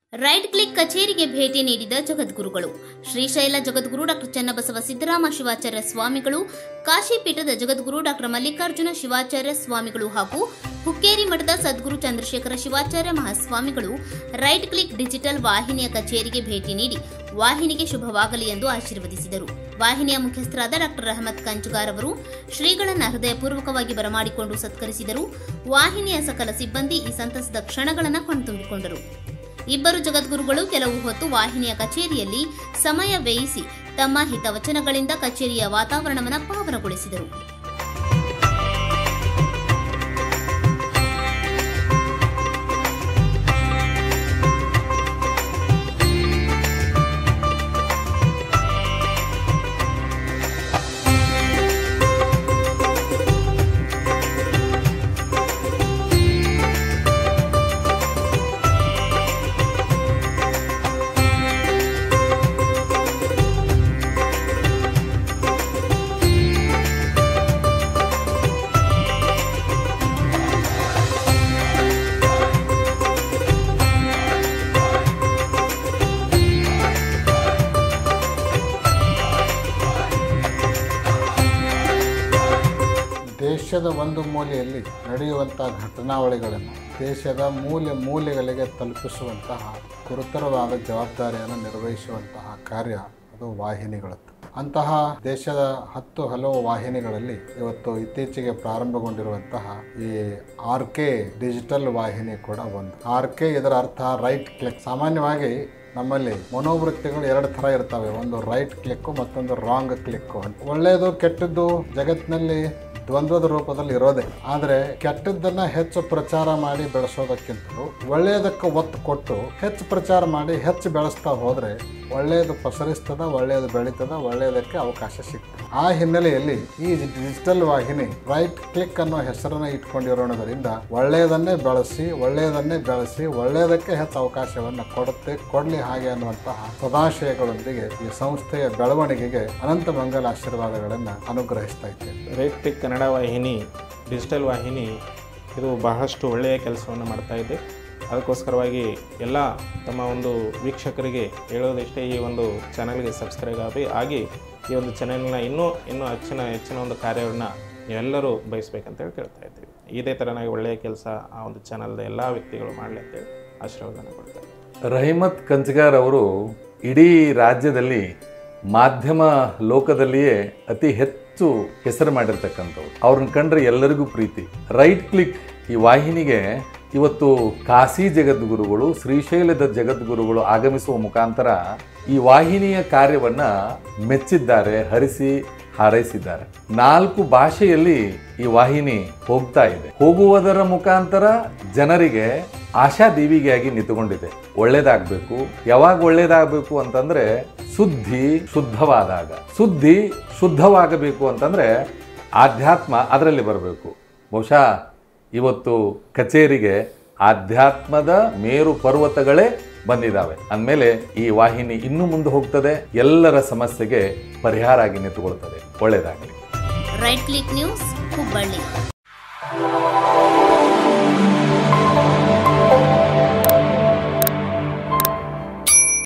right click ಕಚೇರಿಗೆ ಭೇಟಿ ನೀಡಿದ ಜಗದ್ಗುರುಗಳು ಶ್ರೀಶೈಲ ಜಗದ್ಗುರು ಡಾಕ್ಟರ್ ಚನ್ನಬಸವ ಸಿದ್ದರಾಮ ಶಿವಾಚಾರ್ಯ ಸ್ವಾಮಿಗಳು ಕಾಶಿಪೀಠದ ಜಗದ್ಗುರು ಡಾಕ್ಟರ್ ಮಲ್ಲಿಕಾರ್ಜುನ ಶಿವಾಚಾರ್ಯ ಸ್ವಾಮಿಗಳು ಹಾಗೂ ಹುಕ್ಕೇರಿ ಮಠದ ಸದ್ಗುರು ಚಂದ್ರಶೇಖರ ಶಿವಾಚಾರ್ಯ ಮಹಾಸ್ವಾಮಿಗಳು ರೈಟ್ ಕ್ಲಿಕ್ ಡಿಜಿಟಲ್ ವಾಹಿನಿಯ ಕಚೇರಿಗೆ ಭೇಟಿ ನೀಡಿ ವಾಹಿನಿಗೆ ಶುಭವಾಗಲಿ ಎಂದು ಆಶೀರ್ವದಿಸಿದರು ವಾಹಿನಿಯ ಮುಖ್ಯಸ್ಥರಾದ ಡಾಕ್ಟರ್ ಅಹಮದ್ ಕಂಚುಗಾರ್ ಅವರು ಶ್ರೀಗಳನ್ನ ಹೃದಯಪೂರ್ವಕವಾಗಿ ಬರಮಾಡಿಕೊಂಡು ಸತ್ಕರಿಸಿದರು ವಾಹಿನಿಯ ಸಕಲ ಸಿಬ್ಬಂದಿ ಈ ಸಂತಸದ ಕ್ಷಣಗಳನ್ನು ಕಣ್ತುಂಬಿಕೊಂಡರು ಇಬ್ಬರು ಜಗದ್ಗುರುಗಳು ಕೆಲವು ಹೊತ್ತು ವಾಹಿನಿಯ ಕಚೇರಿಯಲ್ಲಿ ಸಮಯ ವ್ಯಯಿಸಿ ತಮ್ಮ ಹಿತವಚನಗಳಿಂದ ಕಚೇರಿಯ ವಾತಾವರಣವನ್ನು ಪಾವನಗೊಳಿಸಿದರು ದೇಶದ ಒಂದು ಮೂಲೆಯಲ್ಲಿ ನಡೆಯುವಂಥ ಘಟನಾವಳಿಗಳನ್ನು ದೇಶದ ಮೂಲೆ ಮೂಲೆಗಳಿಗೆ ತಲುಪಿಸುವಂತಹ ಗುರುತರವಾದ ಜವಾಬ್ದಾರಿಯನ್ನು ನಿರ್ವಹಿಸುವಂತಹ ಕಾರ್ಯ ಅದು ವಾಹಿನಿಗಳದ್ದು ಅಂತಹ ದೇಶದ ಹತ್ತು ಹಲವು ವಾಹಿನಿಗಳಲ್ಲಿ ಇವತ್ತು ಇತ್ತೀಚೆಗೆ ಪ್ರಾರಂಭಗೊಂಡಿರುವಂತಹ ಈ ಆರ್ ಕೆ ಡಿಜಿಟಲ್ ವಾಹಿನಿ ಕೂಡ ಒಂದು ಆರ್ ಕೆ ಇದರ ಅರ್ಥ ರೈಟ್ ಕ್ಲಿಕ್ ಸಾಮಾನ್ಯವಾಗಿ ನಮ್ಮಲ್ಲಿ ಮನೋವೃತ್ತಿಗಳು ಎರಡು ಥರ ಇರ್ತವೆ ಒಂದು ರೈಟ್ ಕ್ಲಿಕ್ಕು ಮತ್ತೊಂದು ರಾಂಗ್ ಕ್ಲಿಕ್ಕು ಅಂತ ಒಳ್ಳೆಯದು ಕೆಟ್ಟದ್ದು ಜಗತ್ತಿನಲ್ಲಿ ದ್ವಂದ್ವದ ರೂಪದಲ್ಲಿ ಇರೋದೇ ಆದರೆ ಕೆಟ್ಟದ್ದನ್ನ ಹೆಚ್ಚು ಪ್ರಚಾರ ಮಾಡಿ ಬೆಳೆಸೋದಕ್ಕಿಂತಲೂ ಒಳ್ಳೆಯದಕ್ಕೆ ಒತ್ತು ಕೊಟ್ಟು ಹೆಚ್ಚು ಪ್ರಚಾರ ಮಾಡಿ ಹೆಚ್ಚು ಬೆಳೆಸ್ತಾ ಹೋದ್ರೆ ಒಳ್ಳೆಯದು ಪಸರಿಸ್ತದ ಒಳ್ಳೆಯದು ಬೆಳೀತದ ಒಳ್ಳೆಯದಕ್ಕೆ ಅವಕಾಶ ಸಿಗ್ತದೆ ಆ ಹಿನ್ನೆಲೆಯಲ್ಲಿ ಈ ಡಿಜಿಟಲ್ ವಾಹಿನಿ ರೈಟ್ ಕ್ಲಿಕ್ ಅನ್ನೋ ಹೆಸರನ್ನ ಇಟ್ಕೊಂಡಿರೋಣದರಿಂದ ಒಳ್ಳೆಯದನ್ನೇ ಬೆಳೆಸಿ ಒಳ್ಳೆಯದನ್ನೇ ಬೆಳೆಸಿ ಒಳ್ಳೆಯದಕ್ಕೆ ಹೆಚ್ಚು ಅವಕಾಶವನ್ನು ಕೊಡುತ್ತೆ ಕೊಡಲಿ ಹಾಗೆ ಅನ್ನುವಂತಹ ಸದಾಶಯಗಳೊಂದಿಗೆ ಈ ಸಂಸ್ಥೆಯ ಬೆಳವಣಿಗೆಗೆ ಅನಂತ ಮಂಗಲ ಆಶೀರ್ವಾದಗಳನ್ನು ಅನುಗ್ರಹಿಸ್ತಾ ಇದ್ದೇನೆ ರೈಟ್ ಕ್ಲಿಕ್ ಕನ್ನಡ ವಾಹಿನಿ ಡಿಜಿಟಲ್ ವಾಹಿನಿ ಇದು ಬಹಳಷ್ಟು ಒಳ್ಳೆಯ ಕೆಲಸವನ್ನು ಮಾಡ್ತಾ ಇದೆ ಅದಕ್ಕೋಸ್ಕರವಾಗಿ ಎಲ್ಲ ತಮ್ಮ ಒಂದು ವೀಕ್ಷಕರಿಗೆ ಹೇಳೋದಿಷ್ಟೇ ಈ ಒಂದು ಚಾನಲ್ಗೆ ಸಬ್ಸ್ಕ್ರೈಬ್ ಆಗಿ ಆಗಿ ಈ ಒಂದು ಚಾನಲ್ನ ಇನ್ನೂ ಇನ್ನೂ ಹೆಚ್ಚಿನ ಹೆಚ್ಚಿನ ಒಂದು ಕಾರ್ಯವನ್ನು ನೀವೆಲ್ಲರೂ ಬಯಸ್ಬೇಕಂತೇಳಿ ಕೇಳ್ತಾ ಇದ್ದೀವಿ ಇದೇ ಥರನಾಗಿ ಒಳ್ಳೆಯ ಕೆಲಸ ಆ ಒಂದು ಚಾನಲ್ದ ಎಲ್ಲ ವ್ಯಕ್ತಿಗಳು ಮಾಡಲಿ ಅಂತೇಳಿ ಆಶೀರ್ವಾದನ ಕೊಡ್ತಾರೆ ರಹಿಮತ್ ಕಂಚಗಾರ್ ಅವರು ಇಡೀ ರಾಜ್ಯದಲ್ಲಿ ಮಾಧ್ಯಮ ಲೋಕದಲ್ಲಿಯೇ ಅತಿ ಹೆಚ್ಚು ಹೆಸರು ಮಾಡಿರ್ತಕ್ಕಂಥವ್ರು ಅವ್ರನ್ನ ಕಂಡ್ರೆ ಎಲ್ಲರಿಗೂ ಪ್ರೀತಿ ರೈಟ್ ಕ್ಲಿಕ್ ಈ ವಾಹಿನಿಗೆ ಇವತ್ತು ಕಾಶಿ ಜಗದ್ಗುರುಗಳು ಶ್ರೀಶೈಲದ ಜಗದ್ಗುರುಗಳು ಆಗಮಿಸುವ ಮುಖಾಂತರ ಈ ವಾಹಿನಿಯ ಕಾರ್ಯವನ್ನ ಮೆಚ್ಚಿದ್ದಾರೆ ಹರಿಸಿ ಹಾರೈಸಿದ್ದಾರೆ ನಾಲ್ಕು ಭಾಷೆಯಲ್ಲಿ ಈ ವಾಹಿನಿ ಹೋಗ್ತಾ ಇದೆ ಹೋಗುವುದರ ಮುಖಾಂತರ ಜನರಿಗೆ ಆಶಾದೇವಿಗೆಯಾಗಿ ನಿಂತುಕೊಂಡಿದೆ ಒಳ್ಳೇದಾಗಬೇಕು ಯಾವಾಗ ಒಳ್ಳೇದಾಗಬೇಕು ಅಂತಂದ್ರೆ ಸುದ್ದಿ ಶುದ್ಧವಾದಾಗ ಸುದ್ದಿ ಶುದ್ಧವಾಗಬೇಕು ಅಂತಂದ್ರೆ ಆಧ್ಯಾತ್ಮ ಅದರಲ್ಲಿ ಬರಬೇಕು ಬಹುಶಃ ಇವತ್ತು ಕಚೇರಿಗೆ ಆಧ್ಯಾತ್ಮದ ಮೇರು ಪರ್ವತಗಳೇ ಬಂದಿದ್ದಾವೆ ಅಂದಮೇಲೆ ಈ ವಾಹಿನಿ ಇನ್ನೂ ಮುಂದೆ ಹೋಗ್ತದೆ ಎಲ್ಲರ ಸಮಸ್ಯೆಗೆ ಪರಿಹಾರ ಆಗಿ ನಿಂತುಕೊಳ್ತದೆ ಒಳ್ಳೆಯದಾಗಲಿ ರೈಟ್ ಕ್ಲಿಕ್ ನ್ಯೂಸ್ ಹುಬ್ಬಳ್ಳಿ